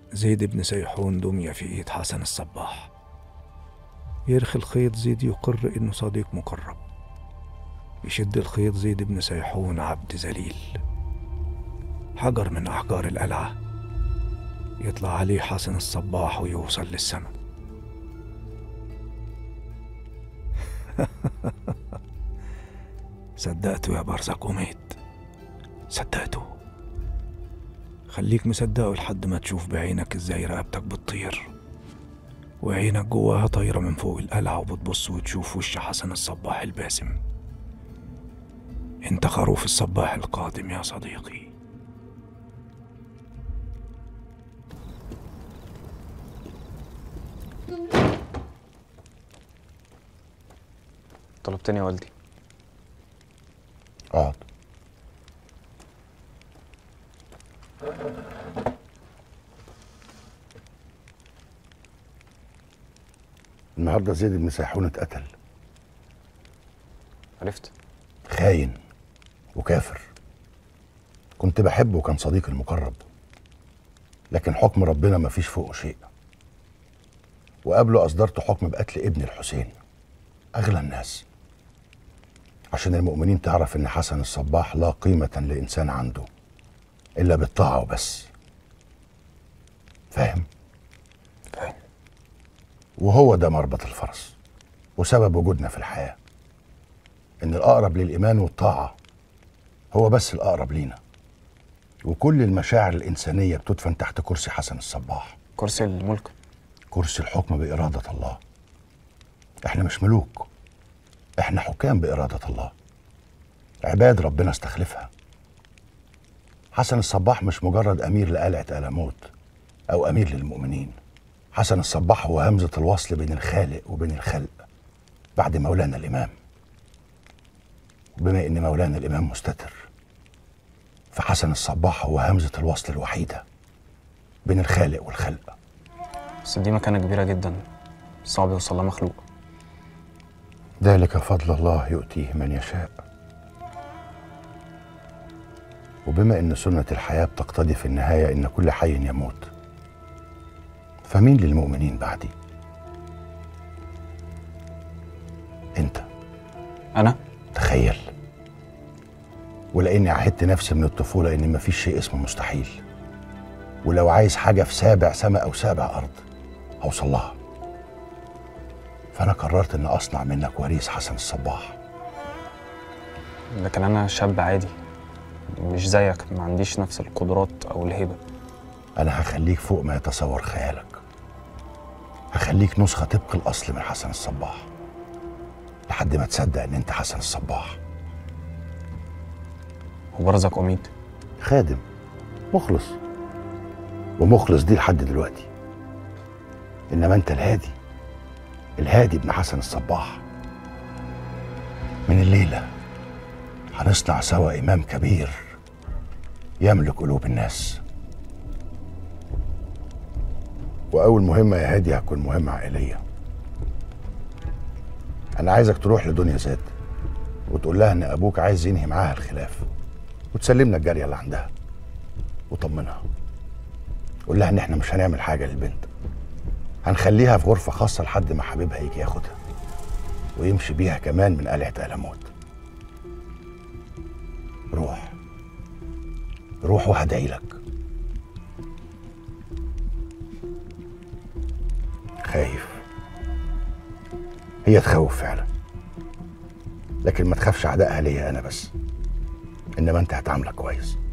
زيد بن سيحون دمية في إيد حسن الصباح يرخي الخيط زيد يقر إنه صديق مقرب يشد الخيط زيد بن سيحون عبد ذليل حجر من أحجار القلعة يطلع عليه حسن الصباح ويوصل للسماء صدقته يا برزق وميت صدقته خليك مصدقه لحد ما تشوف بعينك ازاي رقبتك بتطير وعينك جواها طايرة من فوق القلعة وبتبص وتشوف وش حسن الصباح الباسم انت خروف الصباح القادم يا صديقي طلبتني يا والدي اقعد النهارده زيد بن سيحون اتقتل عرفت خاين وكافر كنت بحبه وكان صديقي المقرب لكن حكم ربنا ما فيش فوقه شيء وقبله أصدرت حكم بقتل ابن الحسين أغلى الناس عشان المؤمنين تعرف إن حسن الصباح لا قيمة لإنسان عنده إلا بالطاعة وبس فاهم؟ فاهم وهو ده مربط الفرس وسبب وجودنا في الحياة إن الأقرب للإيمان والطاعة هو بس الأقرب لينا وكل المشاعر الإنسانية بتدفن تحت كرسي حسن الصباح كرسي الملك كرسي الحكم بإرادة الله إحنا مش ملوك إحنا حكام بإرادة الله عباد ربنا استخلفها حسن الصباح مش مجرد أمير لقلعة ألموت أو أمير للمؤمنين حسن الصباح هو همزة الوصل بين الخالق وبين الخلق بعد مولانا الإمام وبما إن مولانا الإمام مستتر فحسن الصباح هو همزة الوصل الوحيدة بين الخالق والخلق بس دي مكانة كبيرة جدا صعب يوصل لها مخلوق ذلك فضل الله يؤتيه من يشاء وبما ان سنه الحياه بتقتضي في النهايه ان كل حي يموت فمين للمؤمنين بعدي انت أنا تخيل ولاني عهدت نفسي من الطفوله ان مفيش شيء اسمه مستحيل ولو عايز حاجه في سابع سماء او سابع ارض هوصل لها فانا قررت ان اصنع منك وريث حسن الصباح لكن أنا شاب عادي مش زيك ما عنديش نفس القدرات أو الهيبة انا هخليك فوق ما يتصور خيالك هخليك نسخه طبق الاصل من حسن الصباح لحد ما تصدق ان انت حسن الصباح وبرزك أميد خادم مخلص ومخلص دي لحد دلوقتي انما انت الهادي الهادي ابن حسن الصباح من الليله هنصنع سوا امام كبير يملك قلوب الناس واول مهمه يا هادي هتكون مهمه عائليه انا عايزك تروح لدنيا زاد وتقول لها ان ابوك عايز ينهي معاها الخلاف وتسلمنا الجاريه اللي عندها وطمنها قول لها ان احنا مش هنعمل حاجه للبنت هنخليها في غرفه خاصه لحد ما حبيبها يجي ياخدها ويمشي بيها كمان من قلعه ألموت روح روح وهدعي لك خايف هي تخوف فعلا لكن ما تخافش عدائها ليا انا بس انما انت هتعاملك كويس